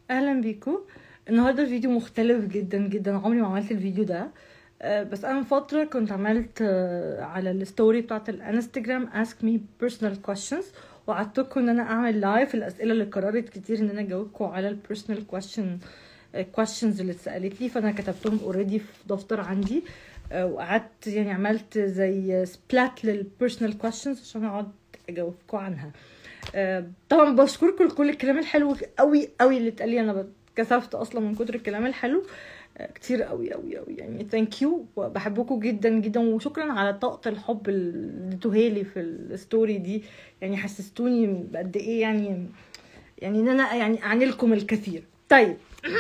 اهلا بيكم النهارده الفيديو مختلف جدا جدا عمري ما عملت الفيديو ده آه، بس انا من فتره كنت عملت آه، على الستوري بتاعت الانستجرام ask me personal questions وعدتكم ان انا اعمل لايف الاسئله اللي قررت كتير ان انا اجاوبكم على البيرسونال question questions اللي اتسالت لي فانا كتبتهم اوريدي في دفتر عندي آه، وقعدت يعني عملت زي سبلات للبيرسونال questions عشان اقعد اجاوبكم عنها آه، طبعا بشكركم لكل الكلام الحلو قوي قوي اللي اتقال لي انا اتكسفت اصلا من كتر الكلام الحلو آه، كتير قوي قوي قوي يعني ثانك يو وبحبكم جدا جدا وشكرا على طاقه الحب اللي اديتوها لي في الستوري دي يعني حسستوني بقد ايه يعني يعني ان انا يعني اعني لكم الكثير طيب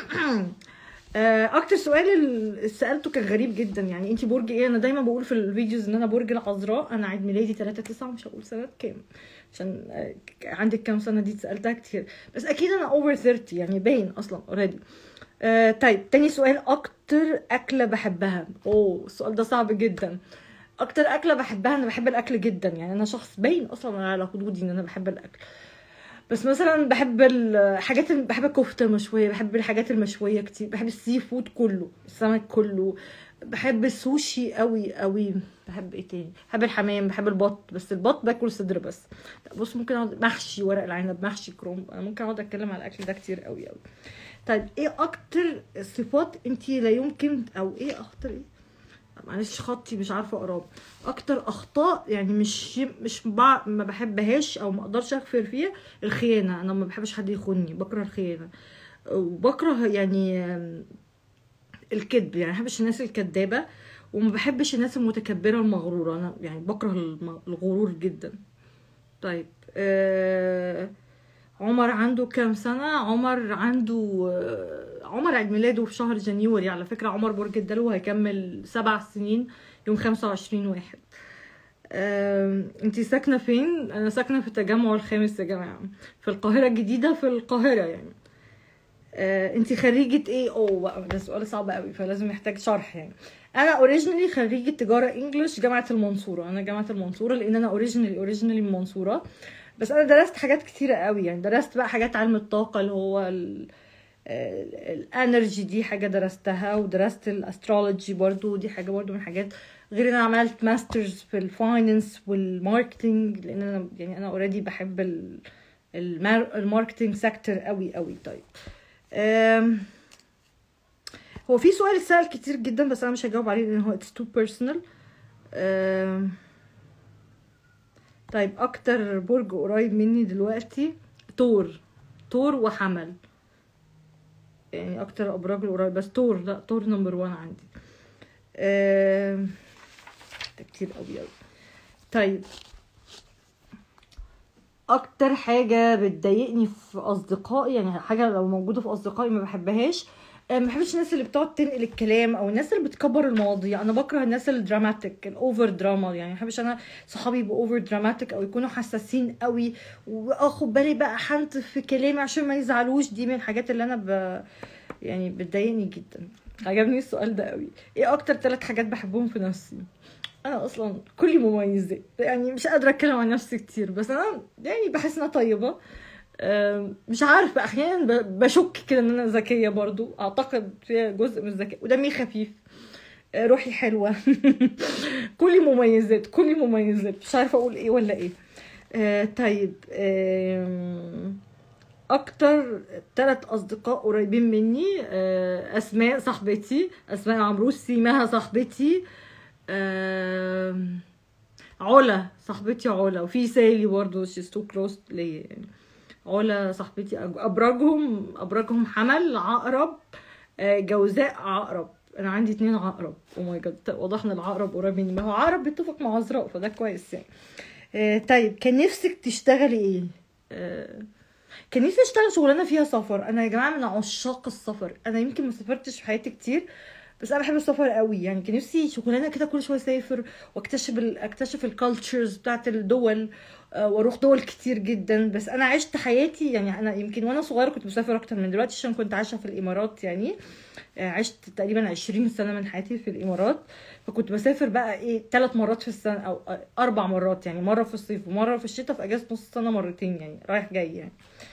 آه، اكتر سؤال اللي سالته كان غريب جدا يعني انت برج ايه انا دايما بقول في الفيديوز ان انا برج العذراء انا عيد ميلادي 3 9 مش هقول سنه كام عشان آه، عندك كام سنه دي اتسالتها كتير بس اكيد انا اوفر 30 يعني باين اصلا اوريدي آه طيب تاني سؤال اكتر اكله بحبها اوه السؤال ده صعب جدا اكتر اكله بحبها انا بحب الاكل جدا يعني انا شخص باين اصلا على خدودي ان انا بحب الاكل بس مثلا بحب الحاجات بحب الكفته مشويه بحب الحاجات المشويه كتير بحب السي فود كله السمك كله بحب السوشي قوي قوي بحب ايه تاني بحب الحمام بحب البط بس البط باكل صدر بس بص ممكن اقعد محشي ورق العنب محشي كروم انا ممكن اقعد اتكلم على الاكل ده كتير قوي قوي طيب ايه اكتر صفات انت لا يمكن او ايه اكتر ايه معلش خطي مش عارفه اقراه اكتر اخطاء يعني مش مش بع... ما بحبهاش او ما اقدرش اغفر فيها الخيانه انا ما بحبش حد يخوني بكره الخيانه وبكره يعني الكذب يعني ما بحبش الناس الكذابه وما بحبش الناس المتكبره المغروره انا يعني بكره الم- الغرور جدا طيب آه عمر عنده كام سنة؟ عمر عنده آه، عمر عيد ميلاده في شهر جانيوري على فكرة عمر برج الدلو هيكمل سبع سنين يوم خمسة وعشرين واحد آم، انتي ساكنة فين؟ أنا ساكنة في التجمع الخامس يا جماعة في القاهرة الجديدة في القاهرة يعني آه، انتي خريجة ايه؟ اوه بقى ده سؤال صعب قوي فلازم محتاج شرح يعني انا اوريجينالي خريجة تجارة انجلش جامعة المنصورة انا جامعة المنصورة لان انا اوريجينالي اوريجينالي من المنصورة بس انا درست حاجات كتيرة قوي يعني درست بقى حاجات علم الطاقة اللي هو ال- ال- الانرجي دي حاجة درستها ودرست الاسترولوجي برضو دي حاجة برضو من حاجات غير ان انا عملت ماسترز في الفاينانس والماركتينج لان انا يعني انا اوريدي بحب ال- المار- الماركتينج سيكتور قوي قوي طيب أم، هو في سؤال اتسأل كتير جدا بس انا مش هجاوب عليه لان هو it's too personal أم، طيب اكتر برج قريب مني دلوقتي تور تور وحمل يعني اكتر ابراج القريب بس تور لا تور نمبر وان عندي أم، ده كتير قوي قوي طيب اكتر حاجه بتضايقني في اصدقائي يعني حاجه لو موجوده في اصدقائي ما بحبهاش آه، ما بحبش الناس اللي بتقعد تنقل الكلام او الناس اللي بتكبر المواضيع انا بكره الناس الدراماتيك الاوفر دراما يعني ما بحبش انا صحابي يبقوا اوفر دراماتيك او يكونوا حساسين قوي واخد بالي بقى حنت في كلامي عشان ما يزعلوش دي من الحاجات اللي انا ب... يعني بتضايقني جدا عجبني السؤال ده قوي ايه اكتر ثلاث حاجات بحبهم في نفسي انا اصلا كلي مميزات يعني مش قادره اتكلم عن نفسي كتير بس انا يعني بحس انها طيبه أم، مش عارفه احيانا ب- بشك كده ان انا ذكيه برضو اعتقد فيها جزء من الذكاء ودمي خفيف أه، روحي حلوه كلي مميزات كلي مميزات مش عارفه اقول ايه ولا ايه أه، طيب أم، اكتر ثلاث اصدقاء قريبين مني أه، اسماء صاحبتي اسماء عمروسي مها صاحبتي آم، علا صاحبتي علا وفي سالي برضه she's too close ليا يعني علا صاحبتي أج- ابراجهم ابراجهم حمل عقرب آه، جوزاء عقرب انا عندي اتنين عقرب او ماي جاد واضح ان العقرب قريب مني ما هو عقرب بيتفق مع عذراء فده كويس يعني آه، طيب كان نفسك تشتغلي ايه آه، كان نفسي اشتغل شغلانه فيها سفر انا يا جماعه من عشاق السفر انا يمكن ما سافرتش في حياتي كتير بس انا بحب السفر قوي يعني كان نفسي شغلانه كده كل شويه اسافر واكتشف ال... اكتشف الكالتشرز بتاعت الدول آه، واروح دول كتير جدا بس انا عشت حياتي يعني انا يمكن وانا صغيره كنت بسافر اكتر من دلوقتي عشان كنت عايشه في الامارات يعني آه، عشت تقريبا 20 سنه من حياتي في الامارات فكنت بسافر بقى ايه ثلاث مرات في السنه او آه، اربع مرات يعني مره في الصيف ومره في الشتاء في اجازه نص السنه مرتين يعني رايح جاي يعني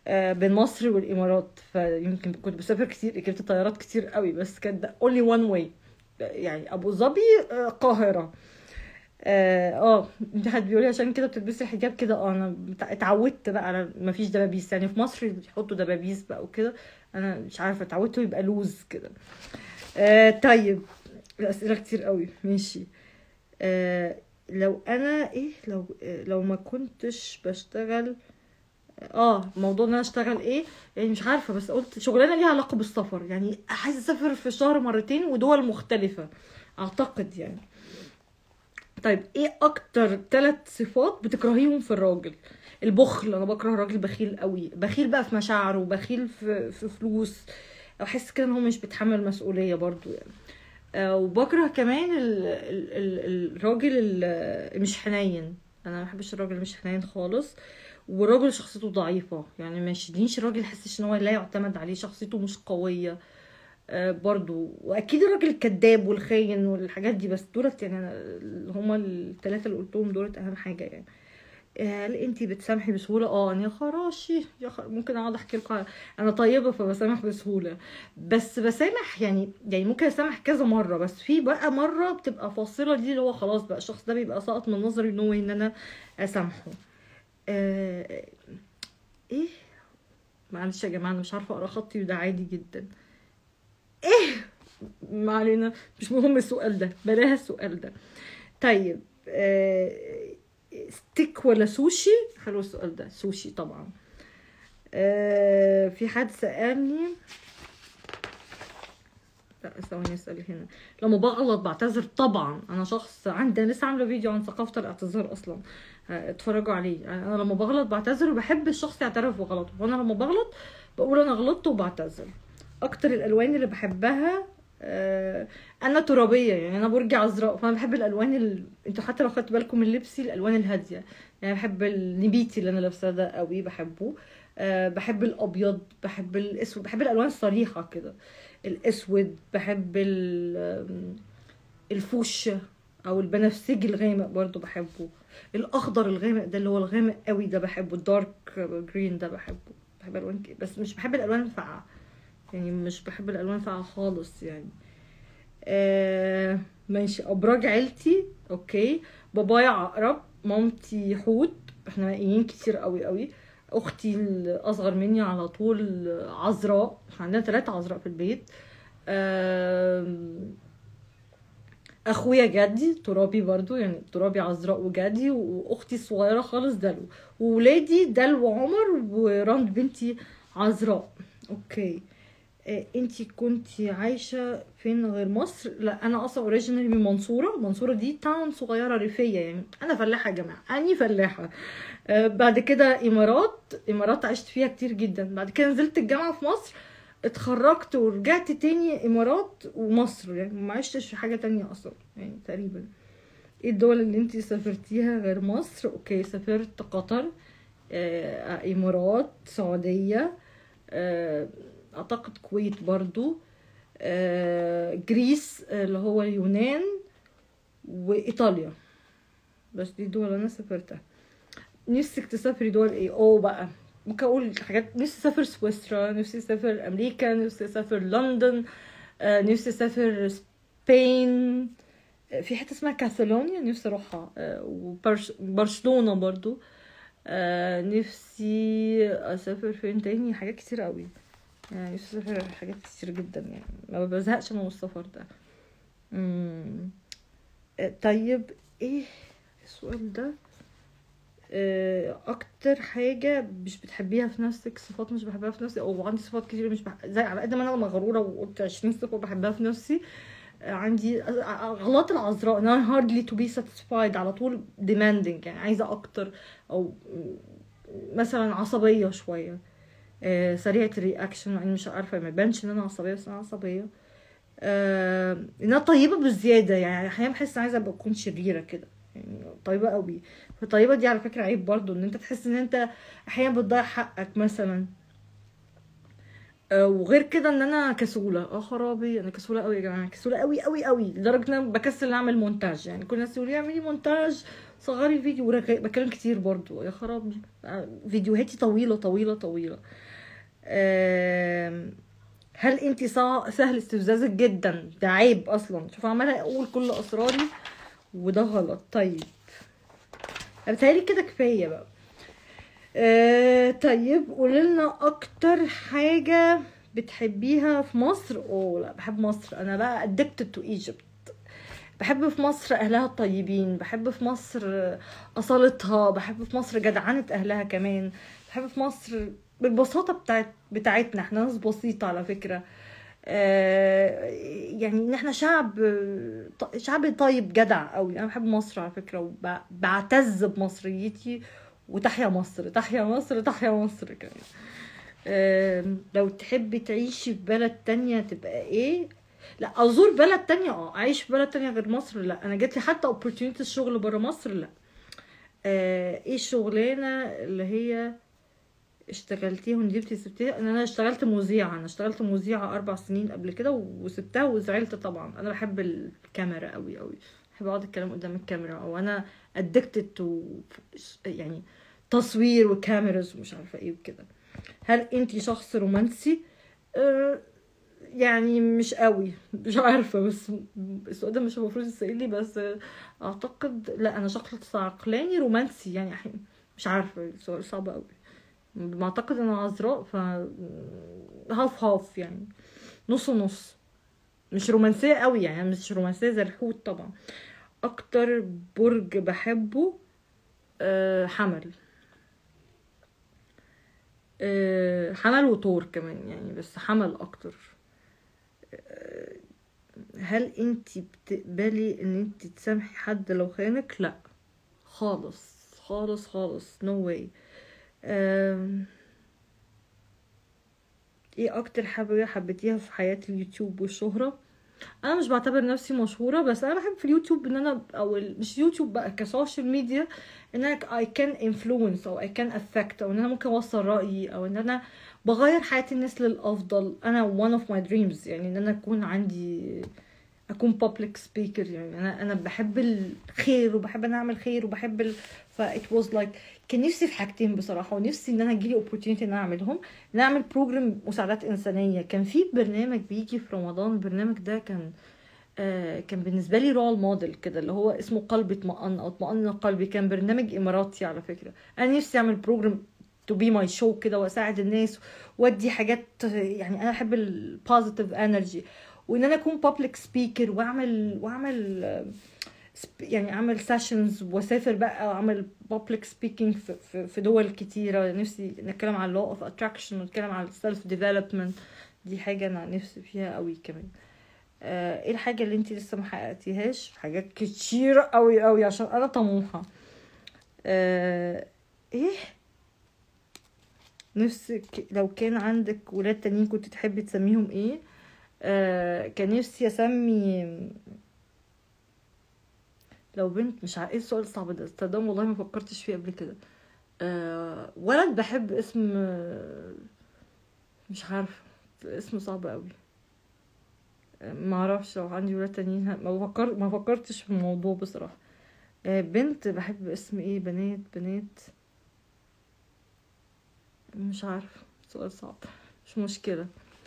آه، بين مصر والامارات فيمكن كنت بسافر كتير ركبت طيارات كتير قوي بس كان ده only one way يعني ابو ظبي آه، القاهره اه آه، في حد بيقول لي عشان كده بتلبسي الحجاب كده اه انا بتع- اتعودت بقى على ما فيش دبابيس يعني في مصر بيحطوا دبابيس بقى وكده انا مش عارفه اتعودت يبقى لوز كده آه طيب الاسئله كتير قوي ماشي آه لو انا ايه لو آه لو ما كنتش بشتغل اه موضوع ان انا اشتغل ايه يعني مش عارفه بس قلت شغلانه ليها علاقه بالسفر يعني عايزه اسافر في الشهر مرتين ودول مختلفه اعتقد يعني طيب ايه اكتر ثلاث صفات بتكرهيهم في الراجل البخل انا بكره راجل بخيل قوي بخيل بقى في مشاعره بخيل في, في فلوس احس كده ان هو مش بيتحمل مسؤوليه برضو يعني آه، وبكره كمان ال ال ال الراجل اللي مش حنين انا ما بحبش الراجل اللي مش حنين خالص وراجل شخصيته ضعيفه يعني ما يشدنيش الراجل يحسش ان هو لا يعتمد عليه شخصيته مش قويه آه، برضو واكيد الراجل الكذاب والخاين والحاجات دي بس دولت يعني أنا اللي هما الثلاثه اللي قلتهم دولت اهم حاجه يعني آه، هل انتي بتسامحي بسهوله اه انا يا خراشي يا خر... ممكن اقعد احكي لكم انا طيبه فبسامح بسهوله بس بسامح يعني يعني ممكن اسامح كذا مره بس في بقى مره بتبقى فاصله دي اللي هو خلاص بقى الشخص ده بيبقى ساقط من نظري ان هو ان انا اسامحه آه... ايه معلش يا جماعه انا مش عارفه اقرا خطي وده عادي جدا ايه ما علينا مش مهم السؤال ده بلاها السؤال ده طيب آه... ستيك ولا سوشي حلو السؤال ده سوشي طبعا آه... في حد سألني لا ثواني اسال هنا لما بغلط بعتذر طبعا انا شخص عندي أنا لسه عامله فيديو عن ثقافه الاعتذار اصلا آه، اتفرجوا عليه يعني انا لما بغلط بعتذر وبحب الشخص يعترف بغلطه وانا لما بغلط بقول انا غلطت وبعتذر اكتر الالوان اللي بحبها آه، انا ترابيه يعني انا برج عذراء فانا بحب الالوان ال... انتوا حتى لو خدتوا بالكم من لبسي الالوان الهاديه يعني بحب النبيتي اللي انا لابساه ده قوي بحبه أه بحب الابيض بحب الاسود بحب الالوان الصريحه كده الاسود بحب ال- آم، الفوشيا او البنفسجي الغامق برضو بحبه الاخضر الغامق ده اللي هو الغامق قوي ده بحبه الدارك جرين ده بحبه بحب الوان ك- بس مش بحب الالوان الفاقعه يعني مش بحب الالوان الفاقعه خالص يعني آه ماشي ابراج عيلتي اوكي بابايا عقرب مامتي حوت احنا مائيين كتير قوي قوي اختي الاصغر مني على طول عذراء احنا عندنا ثلاثة عذراء في البيت آم، اخويا جدي ترابي برضو يعني ترابي عذراء وجدي واختي الصغيره خالص دلو وولادي دلو وعمر وراند بنتي عذراء اوكي آه، انتي كنتي عايشة فين غير مصر لا انا اصلا اوريجينالي من منصورة منصورة دي تاون صغيرة ريفية يعني انا فلاحة يا جماعة اني فلاحة آه، بعد كده امارات امارات عشت فيها كتير جدا بعد كده نزلت الجامعة في مصر اتخرجت ورجعت تاني امارات ومصر يعني ما عشتش في حاجة تانية اصلا يعني تقريبا ايه الدول اللي انتي سافرتيها غير مصر اوكي سافرت قطر آه، امارات سعودية آه، اعتقد كويت برضو آه، جريس آه، اللي هو اليونان وايطاليا بس دي دول انا سافرتها نفسك تسافري دول ايه اوه بقى ممكن اقول حاجات نفسي اسافر سويسرا نفسي اسافر امريكا نفسي اسافر لندن آه، نفسي اسافر سبين آه، في حته اسمها كاتالونيا نفسي اروحها وبرشلونه برضو آه، نفسي اسافر فين تاني حاجات كتير قوي يعني نفسي اسافر حاجات كتير جدا يعني ما بزهقش من السفر ده مم. آه، طيب ايه السؤال ده آه، اكتر حاجة مش بتحبيها في نفسك صفات مش بحبها في نفسي او عندي صفات كتير مش بح... زي على قد ما انا مغرورة وقلت 20 صفة بحبها في نفسي آه، عندي غلط العذراء ان انا hardly to be satisfied على طول demanding يعني عايزة اكتر او مثلا عصبية شوية آه، سريعة الرياكشن يعني مش عارفة ما يبانش ان انا عصبية بس انا عصبية آه، انها طيبة بزيادة يعني احيانا بحس عايزة ابقى اكون شريرة كده يعني طيبة قوي فطيبة دي على فكرة عيب برضو ان انت تحس ان انت احيانا بتضيع حقك مثلا آه، وغير كده ان انا كسولة اه خرابي انا كسولة قوي يا جماعة كسولة قوي قوي قوي لدرجة ان انا بكسل اعمل مونتاج يعني كل الناس يقولوا لي اعملي مونتاج صغري الفيديو ورك- بتكلم كتير برضو يا خرابي فيديوهاتي طويله طويله طويله آم، هل انت صا- سهل استفزازك جدا ده عيب اصلا شوف عماله اقول كل اسراري وده غلط طيب بتهيألي كده كفايه بقى آه طيب قولي لنا اكتر حاجه بتحبيها في مصر اوه لا بحب مصر انا بقى addicted to Egypt بحب في مصر اهلها الطيبين بحب في مصر اصالتها بحب في مصر جدعنة اهلها كمان بحب في مصر بالبساطة بتاعت بتاعتنا احنا ناس بسيطة على فكرة آه، يعني ان احنا شعب شعب طيب جدع قوي انا بحب مصر على فكرة وبعتز بمصريتي وتحيا مصر تحيا مصر تحيا مصر كمان آم، لو تحبي تعيشي في بلد تانية تبقى ايه لا ازور بلد تانية اه اعيش في بلد تانية غير مصر لا انا جات لي حتى opportunity الشغل برا مصر لا آه ايه الشغلانة اللي هي اشتغلتيها وندمتي سبتيها ان انا اشتغلت مذيعة انا اشتغلت مذيعة اربع سنين قبل كده وسبتها وزعلت طبعا انا بحب الكاميرا قوي قوي بحب اقعد اتكلم قدام الكاميرا او انا addicted to يعني تصوير وكاميراز ومش عارفة ايه وكده هل انتي شخص رومانسي أه يعني مش قوي مش عارفة بس السؤال ده مش المفروض يسألني بس اعتقد لا انا شخص عقلاني رومانسي يعني مش عارفة السؤال صعب قوي ما اعتقد انا عذراء ف هاف هاف يعني نص نص مش رومانسية قوي يعني مش رومانسية زي الحوت طبعا اكتر برج بحبه أه حمل أه حمل وطور كمان يعني بس حمل اكتر أه هل انتي بتقبلي ان انتي تسامحي حد لو خانك لا خالص خالص خالص نو no واي ايه اكتر حاجه حبيتيها في حياه اليوتيوب والشهره انا مش بعتبر نفسي مشهوره بس انا بحب في اليوتيوب ان انا او ال- مش يوتيوب بقى كسوشيال ميديا ان انا I can influence او I can affect او ان انا ممكن اوصل رايي او ان انا بغير حياه الناس للافضل انا one of my dreams يعني ان انا اكون عندي اكون public speaker يعني انا انا بحب الخير وبحب ان اعمل خير وبحب ال... ف it was like كان نفسي في حاجتين بصراحه ونفسي ان انا يجيلي opportunity ان انا اعملهم ان اعمل بروجرام مساعدات انسانيه كان في برنامج بيجي في رمضان البرنامج ده كان آه كان بالنسبه لي رول موديل كده اللي هو اسمه قلبي اطمئن او اطمئن قلبي كان برنامج اماراتي على فكره انا نفسي اعمل بروجرام تو بي ماي شو كده واساعد الناس وادي حاجات يعني انا احب البوزيتيف انرجي وان انا اكون بابليك سبيكر واعمل واعمل آه، سب- يعني اعمل سيشنز واسافر بقى واعمل بابليك سبيكينج في, في, في دول كتيره نفسي نتكلم عن law اوف اتراكشن ونتكلم عن السيلف ديفلوبمنت دي حاجه انا نفسي فيها قوي كمان آه، ايه الحاجه اللي انت لسه ما حققتيهاش حاجات كتير قوي قوي عشان انا طموحه آه، ايه نفسك لو كان عندك ولاد تانيين كنت تحبي تسميهم ايه آه كان نفسي اسمي لو بنت مش عارفه ايه السؤال الصعب ده تصدق والله ما فكرتش فيه قبل كده آه ولد بحب اسم آه، مش عارفه اسم صعب قوي آه، ما اعرفش لو عندي ولاد تانيين ه- ما فكر ما فكرتش في الموضوع بصراحه آه بنت بحب اسم ايه بنات بنات مش عارفه سؤال صعب مش مشكله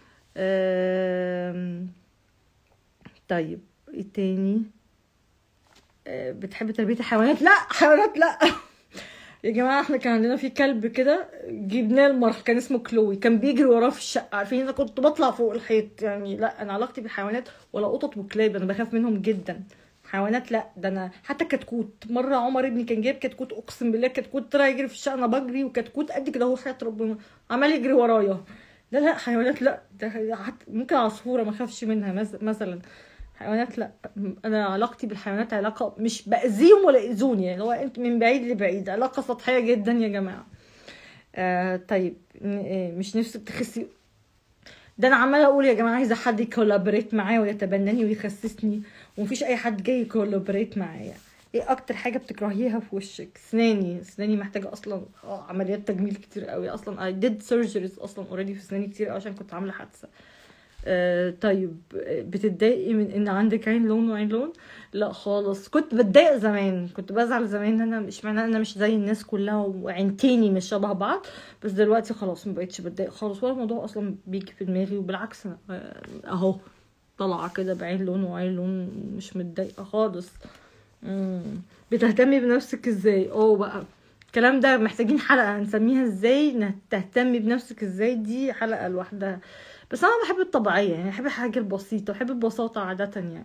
آم، طيب ايه تاني آه، بتحب تربية الحيوانات لا حيوانات لا يا جماعة احنا كان عندنا في كلب كده جبناه المرح كان اسمه كلوي كان بيجري وراه في الشقة عارفين انا كنت بطلع فوق الحيط يعني لا انا علاقتي بالحيوانات ولا قطط وكلاب انا بخاف منهم جدا حيوانات لا ده انا حتى كتكوت مرة عمر ابني كان جايب كتكوت اقسم بالله كتكوت طلع يجري في الشقة انا بجري وكتكوت قد كده هو حياة ربنا عمال يجري ورايا لا لا حيوانات لا ده حت- ممكن عصفورة ما اخافش منها مس- مثلا حيوانات لا انا علاقتي بالحيوانات علاقة مش باذيهم ولا يأذوني يعني هو انت من بعيد لبعيد علاقة سطحية جدا يا جماعة آه طيب ن- إيه، مش نفسك تخسي ده انا عماله اقول يا جماعه عايزه حد يكولابريت معايا ويتبناني ويخسسني ومفيش اي حد جاي يكولابريت معايا ايه اكتر حاجه بتكرهيها في وشك اسناني اسناني محتاجه اصلا آه، عمليات تجميل كتير قوي اصلا I did surgeries اصلا اوريدي في اسناني كتير قوي عشان كنت عامله حادثه آه طيب آه، بتتضايقي من ان عندك عين لون وعين لون لا خالص كنت بتضايق زمان كنت بزعل زمان ان انا مش معنى انا مش زي الناس كلها وعينتيني مش شبه بعض بس دلوقتي خلاص ما بقتش بتضايق خالص ولا الموضوع اصلا بيجي في دماغي وبالعكس أنا- آه، اهو طالعه كده بعين لون وعين لون مش متضايقه خالص مم. بتهتمي بنفسك ازاي اه بقى الكلام ده محتاجين حلقة نسميها ازاي إنك تهتمي بنفسك ازاي دي حلقة لوحدها بس انا بحب الطبيعية يعني بحب الحاجة البسيطة بحب البساطة عادة يعني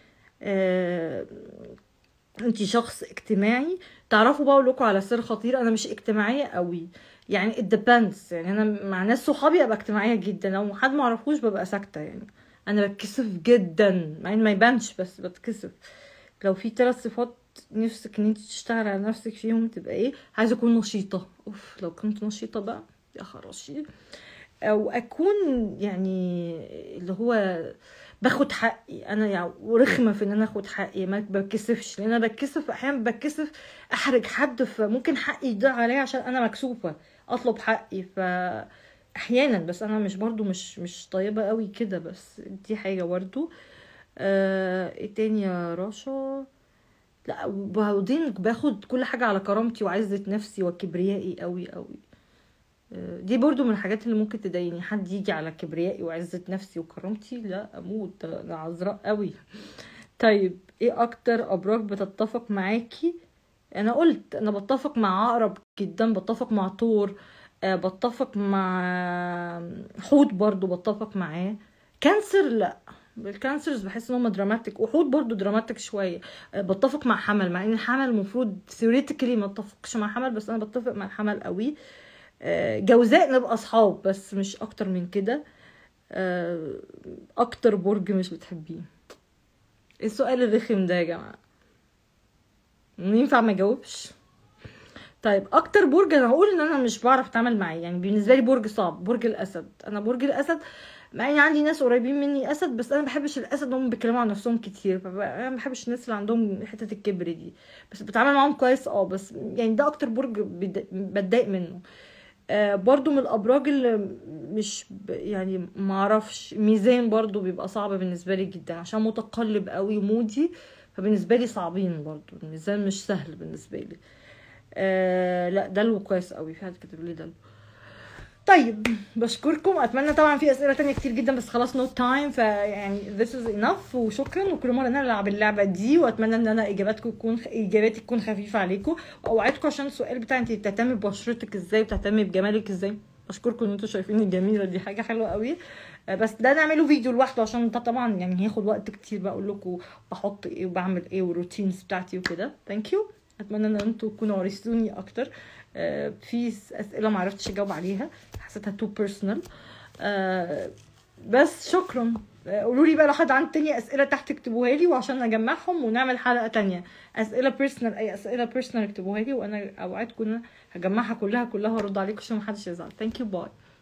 آه... انتي شخص اجتماعي تعرفوا بقى اقول لكم على سر خطير انا مش اجتماعية قوي يعني it depends يعني انا مع ناس صحابي ابقى اجتماعية جدا لو حد ما اعرفوش ببقى ساكتة يعني انا بتكسف جدا مع ان ما يبانش بس بتكسف لو في ثلاث صفات نفسك ان انت تشتغل على نفسك فيهم تبقى ايه عايزه اكون نشيطه اوف لو كنت نشيطه بقى يا خراشي او اكون يعني اللي هو باخد حقي انا يعني ورخمه في ان انا اخد حقي ما بتكسفش لان انا بتكسف احيانا بتكسف احرج حد فممكن حقي يضيع عليا عشان انا مكسوفه اطلب حقي ف احيانا بس انا مش برضو مش مش طيبه قوي كده بس دي حاجه برضو آه، ايه تاني يا رشا لا وبعدين باخد كل حاجة على كرامتي وعزة نفسي وكبريائي قوي قوي آه، دي برضو من الحاجات اللي ممكن تضايقني حد يجي على كبريائي وعزة نفسي وكرامتي لا اموت ده ده عذراء قوي طيب ايه اكتر ابراج بتتفق معاكي انا قلت انا بتفق مع عقرب جدا بتفق مع طور آه، بتفق مع حوت برضو بتفق معاه كانسر لا بالكانسرز بحس ان هم دراماتيك وحوت برضو دراماتيك شويه آه، بتفق مع حمل مع ان الحمل المفروض ثيوريتيكلي ما اتفقش مع حمل بس انا بتفق مع الحمل قوي آه، جوزاء نبقى اصحاب بس مش اكتر من كده آه، اكتر برج مش بتحبيه إيه السؤال الرخم ده يا جماعه ينفع ما اجاوبش طيب اكتر برج انا هقول ان انا مش بعرف اتعامل معاه يعني بالنسبه لي برج صعب برج الاسد انا برج الاسد مع ان عندي ناس قريبين مني اسد بس انا ما بحبش الاسد هم بيتكلموا عن نفسهم كتير فب- انا ما بحبش الناس اللي عندهم حته الكبر دي بس بتعامل معاهم كويس اه بس يعني ده اكتر برج بد- بتضايق منه آه برضو من الابراج اللي مش ب- يعني ما اعرفش ميزان برضو بيبقى صعب بالنسبه لي جدا عشان متقلب قوي ومودي فبالنسبه لي صعبين برضو الميزان مش سهل بالنسبه لي آه لا دلو كويس قوي في حد كاتب لي دلو طيب بشكركم اتمنى طبعا في اسئله تانية كتير جدا بس خلاص نو تايم فيعني this is enough وشكرا وكل مره نلعب اللعبه دي واتمنى ان انا اجاباتكم تكون اجاباتي تكون خفيفه عليكم واوعدكم عشان السؤال بتاع انت بتهتمي ببشرتك ازاي وبتهتمي بجمالك ازاي اشكركم ان انتوا شايفيني جميله دي حاجه حلوه قوي آه، بس ده نعمله فيديو لوحده عشان ده طبعا يعني هياخد وقت كتير بقول لكم بحط ايه وبعمل ايه والروتينز بتاعتي وكده ثانك يو اتمنى ان انتوا تكونوا ورثتوني اكتر آه، في اسئله ما عرفتش اجاوب عليها حسيتها تو بيرسونال بس شكرا آه، قولوا لي بقى لو حد عنده تاني اسئله تحت اكتبوها لي وعشان اجمعهم ونعمل حلقه تانية اسئله بيرسونال اي اسئله بيرسونال اكتبوها لي وانا اوعدكم ان أنا هجمعها كلها كلها وارد عليكم عشان محدش يزعل ثانك يو باي